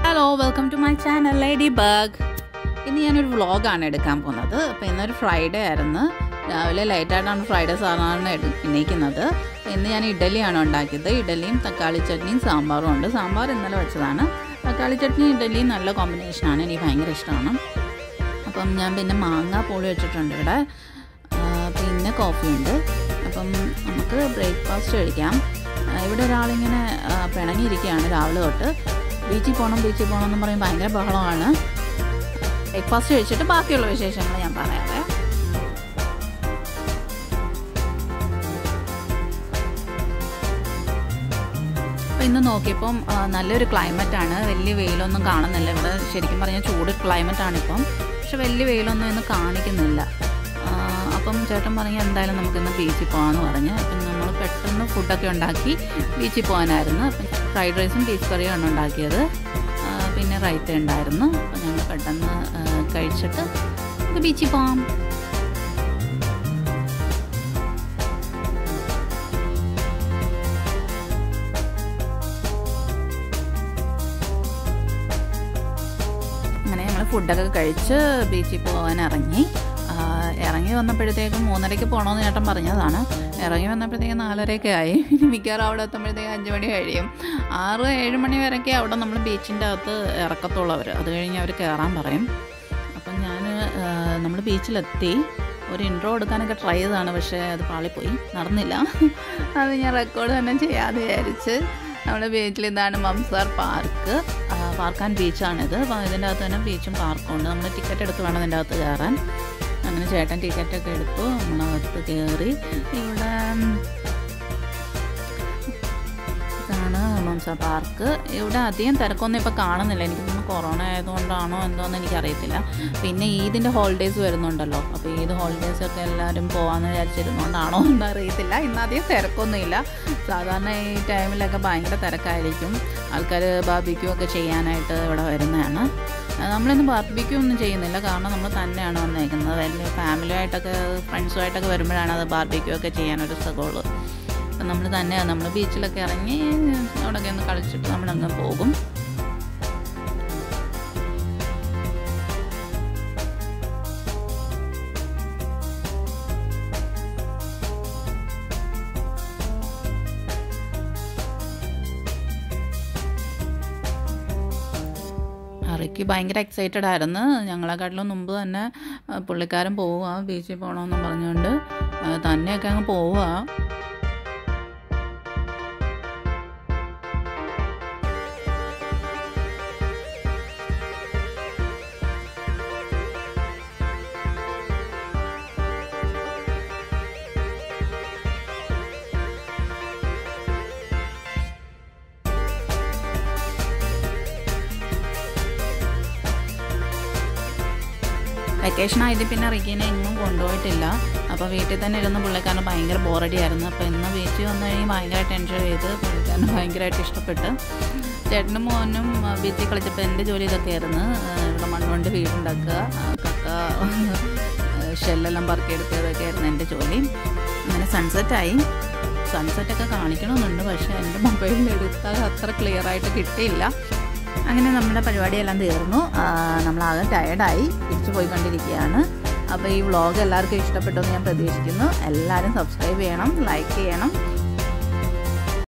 hello welcome to my channel lady bug ഇന്ന് ഞാനൊരു വ്ളോഗാണ് എടുക്കാൻ പോകുന്നത് അപ്പോൾ ഇന്നൊരു ഫ്രൈഡേ ആയിരുന്നു രാവിലെ ലൈറ്റായിട്ടാണ് ഫ്രൈഡേ സാധാരണ എടു എണീക്കുന്നത് അപ്പോൾ ഇന്ന് ഞാൻ ഇഡലിയാണ് ഉണ്ടാക്കിയത് ഇഡലിയും തക്കാളി ചട്നിയും സാമ്പാറും ഉണ്ട് സാമ്പാർ ഇന്നലെ വെച്ചതാണ് തക്കാളി ചട്നി ഇഡലിയും നല്ല കോമ്പിനേഷനാണ് എനിക്ക് ഭയങ്കര ഇഷ്ടമാണ് അപ്പം ഞാൻ പിന്നെ മാങ്ങ പൂളി വെച്ചിട്ടുണ്ട് ഇവിടെ ആ, പിന്നെ കോഫി ഉണ്ട് അപ്പം നമുക്ക് ബ്രേക്ക്ഫാസ്റ്റ് കഴിക്കാം ആ, ഇവിടെ ഒരാളിങ്ങനെ ആ, പിണങ്ങിയിരിക്കുകയാണ് രാവിലെ തൊട്ട് ബീച്ചിൽ പോകണം ബീച്ചിൽ പോകണം എന്ന് പറയും ഭയങ്കര ബഹളമാണ് ബ്രേക്ക്ഫാസ്റ്റ് കഴിച്ചിട്ട് ബാക്കിയുള്ള വിശേഷങ്ങൾ ഞാൻ പറയാവേ അപ്പോൾ ഇന്ന് നോക്കിയപ്പം ആ, നല്ലൊരു ക്ലൈമറ്റാണ് വലിയ വെയിലൊന്നും കാണുന്നില്ല ഇവിടെ ശരിക്കും പറഞ്ഞാൽ ചൂട് ക്ലൈമറ്റാണ് ഇപ്പം പക്ഷെ വലിയ വെയിലൊന്നും ഇന്ന് കാണിക്കുന്നില്ല ആ, അപ്പം ചേട്ടൻ പറഞ്ഞ എന്തായാലും നമുക്കിന്ന് ബീച്ചിൽ പോകാമെന്ന് പറഞ്ഞ് അപ്പം നമ്മൾ പെട്ടെന്ന് ഫുഡൊക്കെ ഉണ്ടാക്കി ബീച്ചിൽ പോകാനായിരുന്നു അപ്പം ഫ്രൈഡ് റൈസും ബീഫ് കറിയാണ് ഉണ്ടാക്കിയത് ആ, പിന്നെ റൈത്ത ഉണ്ടായിരുന്നു അപ്പം ഞങ്ങൾ പെട്ടെന്ന് ആ, കഴിച്ചിട്ട് നമുക്ക് ബീച്ചിൽ പോകാം അങ്ങനെ ഞങ്ങൾ ഫുഡൊക്കെ കഴിച്ച് ബീച്ചിൽ പോകാൻ ഇറങ്ങി ആ, ഇറങ്ങി വന്നപ്പോഴത്തേക്കും മൂന്നരയ്ക്ക് പോകണമെന്ന് ചേട്ടൻ പറഞ്ഞതാണ് ഇറങ്ങി വന്നപ്പോഴത്തേക്കും നാലരയൊക്കെ ആയി ഇനി മിക്കവാറും അവിടെ എത്തുമ്പോഴത്തേക്കും അഞ്ച് മണി കഴിയും ആറ് ഏഴ് മണി വരെയൊക്കെ അവിടെ നമ്മൾ ബീച്ചിൻ്റെ അകത്ത് ഇറക്കത്തുള്ളൂ അവർ അത് കഴിഞ്ഞ് അവർ കയറാൻ പറയും അപ്പം ഞാൻ നമ്മൾ ബീച്ചിലെത്തി ഒരു ഇൻട്രോ എടുക്കാനൊക്കെ ട്രൈ ചെയ്തതാണ് പക്ഷേ അത് പാളിപ്പോയി നടന്നില്ല അത് ഞാൻ റെക്കോർഡ് തന്നെ ചെയ്യാതെ വിചാരിച്ച് നമ്മുടെ ബീച്ചിൽ ഇതാണ് മംസാർ പാർക്ക് പാർക്ക് ആൻഡ് ബീച്ചാണിത് അപ്പോൾ ഇതിൻ്റെ അകത്ത് തന്നെ ബീച്ചും പാർക്കും ഉണ്ട് നമ്മൾ ടിക്കറ്റ് എടുത്ത് വേണം ഇതിൻ്റെ അകത്ത് കയറാൻ അങ്ങനെ ചേട്ടൻ ടിക്കറ്റൊക്കെ എടുത്തു നമ്മളകത്ത് കയറി ഇവിടെ ഉം, ഇതാണ് മംസ പാർക്ക് ഇവിടെ അധികം തിരക്കൊന്നും ഇപ്പോൾ കാണുന്നില്ല എനിക്ക് തോന്നുന്നു കൊറോണ ആയതുകൊണ്ടാണോ എന്തോന്ന് എനിക്കറിയത്തില്ല പിന്നെ ഈദിൻ്റെ ഹോളിഡേയ്സ് വരുന്നുണ്ടല്ലോ അപ്പോൾ ഈദ് ഹോളിഡേയ്സ് ഒക്കെ എല്ലാവരും പോകാമെന്ന് വിചാരിച്ചിരുന്നുകൊണ്ടാണോ എന്ന് അറിയത്തില്ല ഇന്ന് അധികം തിരക്കൊന്നുമില്ല സാധാരണ ഈ ടൈമിലൊക്കെ ഭയങ്കര തിരക്കായിരിക്കും ആൾക്കാർ ബാർബിക്യൂ ഒക്കെ ചെയ്യാനായിട്ട് ഇവിടെ വരുന്നതാണ് ആ, നമ്മളിന്ന് ബാർബിക്യൂ ഒന്നും ചെയ്യുന്നില്ല കാരണം നമ്മൾ തന്നെയാണ് വന്നേക്കുന്നത് വലിയ ഫാമിലിയായിട്ടൊക്കെ ഫ്രണ്ട്സുമായിട്ടൊക്കെ വരുമ്പോഴാണ് അത് ബാർബിക്യൂ ഒക്കെ ചെയ്യാനൊരു സുഖമുള്ളൂ അപ്പം നമ്മൾ തന്നെയാണ് നമ്മൾ ബീച്ചിലൊക്കെ ഇറങ്ങി അവിടെയൊക്കെ ഒന്ന് കളിച്ചിട്ട് നമ്മളങ്ങ് പോകും അറിക്ക് ഭയങ്കര എക്സൈറ്റഡ് ആയിരുന്നു ഞങ്ങളെക്കാട്ടിലും മുമ്പ് തന്നെ ആ, പുള്ളിക്കാരൻ പോവുക ബീച്ചിൽ പോകണമെന്ന് പറഞ്ഞുകൊണ്ട് ആ, തന്നെയൊക്കെ അങ്ങ് പോവുക വെക്കേഷൻ ആയത് പിന്നെ റിക്കീനെ എങ്ങും കൊണ്ടുപോയിട്ടില്ല അപ്പോൾ വീട്ടിൽ തന്നെ ഇരുന്ന് പുള്ളിക്കാരന് ഭയങ്കര ബോറടി ആയിരുന്നു അപ്പോൾ ഇന്ന് വീട്ടിൽ വന്നു കഴിഞ്ഞ് ഭയങ്കരമായിട്ട് എൻജോയ് ചെയ്ത് പുള്ളിക്കാരന് ഭയങ്കരമായിട്ട് ഇഷ്ടപ്പെട്ട് ചേട്ടനും മോനും ആ, ബീച്ചിൽ കളിച്ചപ്പോൾ എൻ്റെ ജോലി ഇതൊക്കെ ആയിരുന്നു ആ, ഇവിടെ മണ്ണുകൊണ്ട് വീടുണ്ടാക്കുക ആ, കക്ക ഷെല്ലെല്ലാം പറക്കിയെടുത്തതൊക്കെ ആയിരുന്നു എൻ്റെ ജോലി അങ്ങനെ സൺസെറ്റായി സൺസെറ്റൊക്കെ കാണിക്കണമെന്നുണ്ട് പക്ഷേ എൻ്റെ മൊബൈലിൽ എടുത്താൽ അത്ര ക്ലിയർ ആയിട്ട് കിട്ടിയില്ല അങ്ങനെ നമ്മുടെ പരിപാടിയെല്ലാം തീർന്നു ആ, നമ്മളാകെ ടയർഡായി തിരിച്ചു പോയിക്കൊണ്ടിരിക്കുകയാണ് അപ്പോൾ ഈ വ്ളോഗ് എല്ലാവർക്കും ഇഷ്ടപ്പെട്ടു എന്ന് ഞാൻ പ്രതീക്ഷിക്കുന്നു എല്ലാവരും സബ്സ്ക്രൈബ് ചെയ്യണം ലൈക്ക് ചെയ്യണം